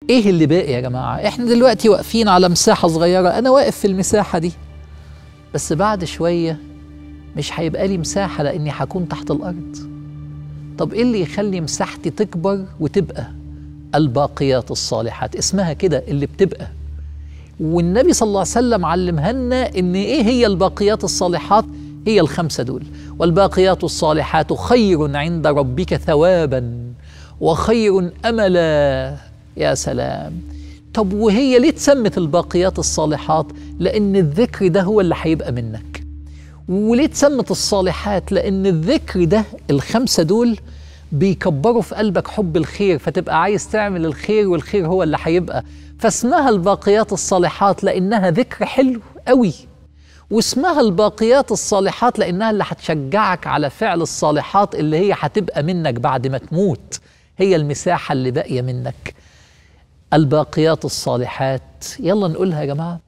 ايه اللي باقي يا جماعه احنا دلوقتي واقفين على مساحه صغيره انا واقف في المساحه دي بس بعد شويه مش هيبقى لي مساحه لاني هكون تحت الارض طب ايه اللي يخلي مساحتي تكبر وتبقى الباقيات الصالحات اسمها كده اللي بتبقى والنبي صلى الله عليه وسلم علمها لنا ان ايه هي الباقيات الصالحات هي الخمسه دول والباقيات الصالحات خير عند ربك ثوابا وخير املا يا سلام طب وهي ليه اتسمت الباقيات الصالحات لان الذكر ده هو اللي هيبقى منك وليه اتسمت الصالحات لان الذكر ده الخمسه دول بيكبروا في قلبك حب الخير فتبقى عايز تعمل الخير والخير هو اللي هيبقى فاسمها الباقيات الصالحات لانها ذكر حلو قوي واسمها الباقيات الصالحات لانها اللي هتشجعك على فعل الصالحات اللي هي هتبقى منك بعد ما تموت هي المساحه اللي باقيه منك الباقيات الصالحات يلا نقولها يا جماعه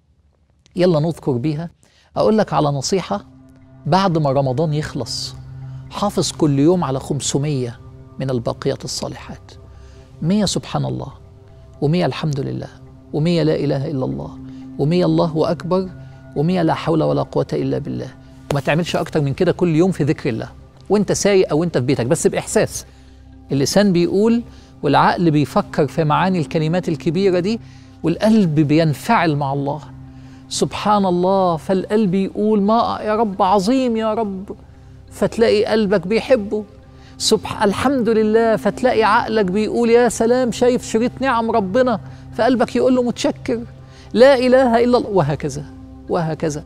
يلا نذكر بيها اقول لك على نصيحه بعد ما رمضان يخلص حافظ كل يوم على 500 من الباقيات الصالحات 100 سبحان الله و100 الحمد لله و100 لا اله الا الله و100 الله اكبر و100 لا حول ولا قوه الا بالله وما تعملش اكتر من كده كل يوم في ذكر الله وانت سايق او انت في بيتك بس باحساس اللسان بيقول والعقل بيفكر في معاني الكلمات الكبيره دي والقلب بينفعل مع الله سبحان الله فالقلب يقول ما يا رب عظيم يا رب فتلاقي قلبك بيحبه سبح الحمد لله فتلاقي عقلك بيقول يا سلام شايف شريط نعم ربنا فقلبك يقول له متشكر لا اله الا الله وهكذا وهكذا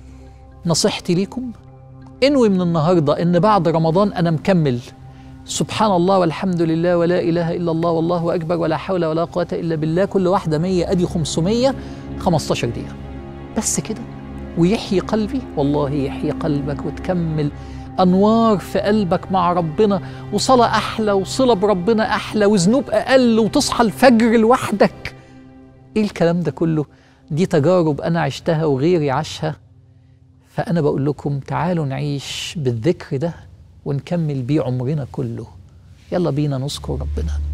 نصيحتي ليكم انوي من النهارده ان بعد رمضان انا مكمل سبحان الله والحمد لله ولا اله الا الله والله اكبر ولا حول ولا قوه الا بالله كل واحده 100 ادي 500 15 دقيقه بس كده ويحيي قلبي والله يحيي قلبك وتكمل انوار في قلبك مع ربنا وصلاه احلى وصله بربنا احلى وذنوب اقل وتصحى الفجر لوحدك ايه الكلام ده كله دي تجارب انا عشتها وغيري عاشها فانا بقول لكم تعالوا نعيش بالذكر ده ونكمل بيه عمرنا كله يلا بينا نذكر ربنا